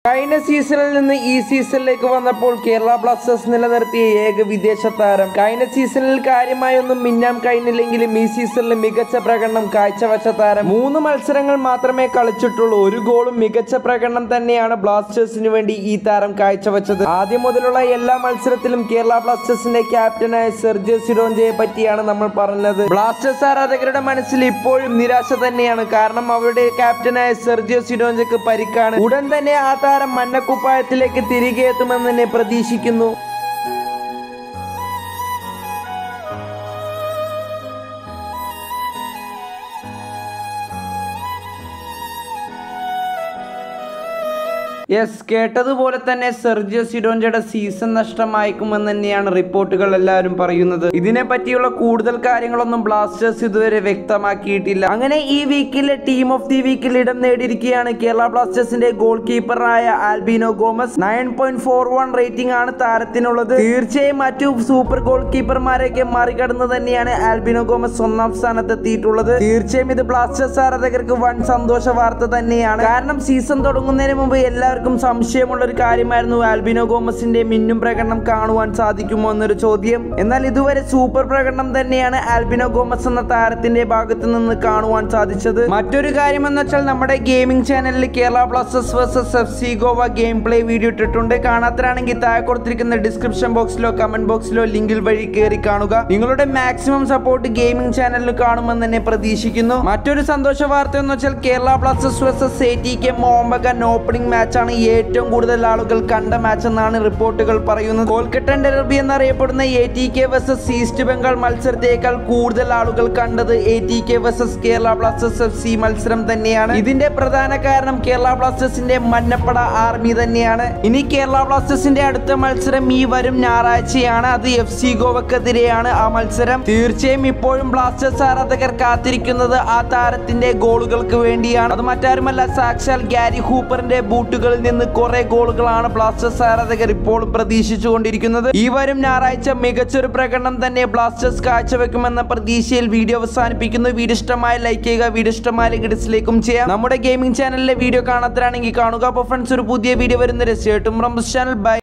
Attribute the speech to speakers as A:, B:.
A: കഴിഞ്ഞ സീസണിൽ നിന്ന് ഈ സീസണിലേക്ക് വന്നപ്പോൾ കേരള ബ്ലാസ്റ്റേഴ്സ് നിലനിർത്തിയ ഏക വിദേശ താരം കഴിഞ്ഞ സീസണിൽ കാര്യമായൊന്നും മിന്നാൻ കഴിഞ്ഞില്ലെങ്കിലും ഈ സീസണിൽ മികച്ച പ്രകടനം കാഴ്ചവെച്ച താരം മൂന്ന് മത്സരങ്ങൾ മാത്രമേ കളിച്ചിട്ടുള്ളൂ ഒരു ഗോളും മികച്ച പ്രകടനം തന്നെയാണ് ബ്ലാസ്റ്റേഴ്സിന് വേണ്ടി ഈ താരം കാഴ്ചവെച്ചത് ആദ്യം മുതലുള്ള എല്ലാ മത്സരത്തിലും കേരള ബ്ലാസ്റ്റേഴ്സിന്റെ ക്യാപ്റ്റനായ സെർജിയോ സിഡോഞ്ചയെ പറ്റിയാണ് നമ്മൾ പറഞ്ഞത് ബ്ലാസ്റ്റേഴ്സ് ആരാധകരുടെ മനസ്സിൽ ഇപ്പോഴും നിരാശ തന്നെയാണ് കാരണം അവരുടെ ക്യാപ്റ്റനായ സെർജിയോ സിഡോഞ്ചയ്ക്ക് പരിക്കാണ് ഉടൻ തന്നെ ആ താരം മഞ്ഞക്കുപ്പായത്തിലേക്ക് തിരികെ എത്തുമെന്ന് തന്നെ പ്രതീക്ഷിക്കുന്നു യെസ് കേട്ടതുപോലെ തന്നെ സെർജിയോ സിഡോഞ്ചയുടെ സീസൺ നഷ്ടമായേക്കുമെന്ന് തന്നെയാണ് റിപ്പോർട്ടുകൾ എല്ലാവരും പറയുന്നത് ഇതിനെ പറ്റിയുള്ള കൂടുതൽ കാര്യങ്ങളൊന്നും ബ്ലാസ്റ്റേഴ്സ് ഇതുവരെ വ്യക്തമാക്കിയിട്ടില്ല അങ്ങനെ ഈ വീക്കിലെ ടീം ഓഫ് ദി വീക്കിൽ ഇടം നേടിയിരിക്കുകയാണ് കേരള ബ്ലാസ്റ്റേഴ്സിന്റെ ഗോൾ കീപ്പറായ Albino Gomes nine point four one rating ആണ് താരത്തിനുള്ളത് തീർച്ചയായും മറ്റു സൂപ്പർ ഗോൾ കീപ്പർമാരെയൊക്കെ മറികടന്ന് തന്നെയാണ് ആൽബിനോ ഗോമസ് ഒന്നാം സ്ഥാനത്ത് എത്തിയിട്ടുള്ളത് തീർച്ചയായും ഇത് ബ്ലാസ്റ്റേഴ്സ് ആരാധകർക്ക് വൻ സന്തോഷ വാർത്ത തന്നെയാണ് കാരണം സീസൺ തുടങ്ങുന്നതിന് മുമ്പ് എല്ലാവർക്കും സംശയമുള്ള ഒരു കാര്യമായിരുന്നു ആൽബിനോ ഗോമസിന്റെ മിന്നും പ്രകടനം കാണുവാൻ സാധിക്കുമോ എന്നൊരു ചോദ്യം എന്നാൽ ഇതുവരെ സൂപ്പർ പ്രകടനം തന്നെയാണ് ആൽബിനോ ഗോമസ് എന്ന താരത്തിന്റെ ഭാഗത്ത് നിന്ന് കാണുവാൻ സാധിച്ചത് മറ്റൊരു കാര്യം എന്ന് വെച്ചാൽ നമ്മുടെ ഗെയിമിംഗ് ചാനലിൽ Kerala Blasters versus F C Goa game play video ഇട്ടിട്ടുണ്ട് കാണാത്തരാണെങ്കിൽ താഴെ കൊടുത്തിരിക്കുന്ന ഡിസ്ക്രിപ്ഷൻ ബോക്സിലോ കമന്റ് ബോക്സിലോ ലിങ്കിൽ വഴി കയറി കാണുക നിങ്ങളുടെ മാക്സിമം സപ്പോർട്ട് ഗെയിമിംഗ് ചാനലിൽ കാണുമെന്ന് തന്നെ പ്രതീക്ഷിക്കുന്നു മറ്റൊരു സന്തോഷ വാർത്ത എന്ന് വെച്ചാൽ Kerala Blasters versus A T K Mohun Bagan opening മാച്ചാണ് ഏറ്റവും കൂടുതൽ ആളുകൾ കണ്ട മാച്ച് എന്നാണ് റിപ്പോർട്ടുകൾ പറയുന്നത് കോൽക്കട്ട ഡെർബി എന്നറിയപ്പെടുന്ന A T K versus East Bengal മത്സരത്തേക്കാൾ കൂടുതൽ ആളുകൾ കണ്ടത് A T K versus Kerala Blasters F C മത്സരം തന്നെയാണ് ഇതിന്റെ പ്രധാന കാരണം കേരള ബ്ലാസ്റ്റേഴ്സിന്റെ മഞ്ഞപ്പട ആർമി തന്നെയാണ് ഇനി കേരള ബ്ലാസ്റ്റേഴ്സിന്റെ അടുത്ത മത്സരം ഈ വരും ഞായറാഴ്ചയാണ് അത് എഫ് സി ഗോവക്കെതിരെയാണ് ആ മത്സരം തീർച്ചയായും ഇപ്പോഴും ബ്ലാസ്റ്റേഴ്സ് ആരാധകർ കാത്തിരിക്കുന്നത് ആ താരത്തിന്റെ ഗോളുകൾക്ക് വേണ്ടിയാണ് അത് മറ്റാരുമല്ല സാക്ഷാൽ ഗാരി ഹൂപ്പറിന്റെ ബൂട്ടുകളിൽ നിന്ന് കുറെ ഗോളുകളാണ് ബ്ലാസ്റ്റേഴ്സ് ആരാധകർ ഇപ്പോഴും പ്രതീക്ഷിച്ചുകൊണ്ടിരിക്കുന്നത് ഈ വരും ഞായറാഴ്ച മികച്ചൊരു പ്രകടനം തന്നെ ബ്ലാസ്റ്റേഴ്സ് കാഴ്ചവെക്കുമെന്ന പ്രതീക്ഷയിൽ വീഡിയോ അവസാനിപ്പിക്കുന്നു വീഡിയോ ഇഷ്ടമായ ലൈക്ക് ചെയ്യുക വീഡിയോ ഇഷ്ടമായെങ്കിൽ ഡിസ്ലൈക്കും ചെയ്യാം നമ്മുടെ ഗെയിമിംഗ് ചാനലിലെ വീഡിയോ കാണാത്തരാണെങ്കിൽ കാണുക അപ്പോൾ ഫ്രണ്ട്സ് ഒരു പുതിയ വീഡിയോ വരുന്ന രസമായിട്ടും റംസ് ചാനൽ ബൈ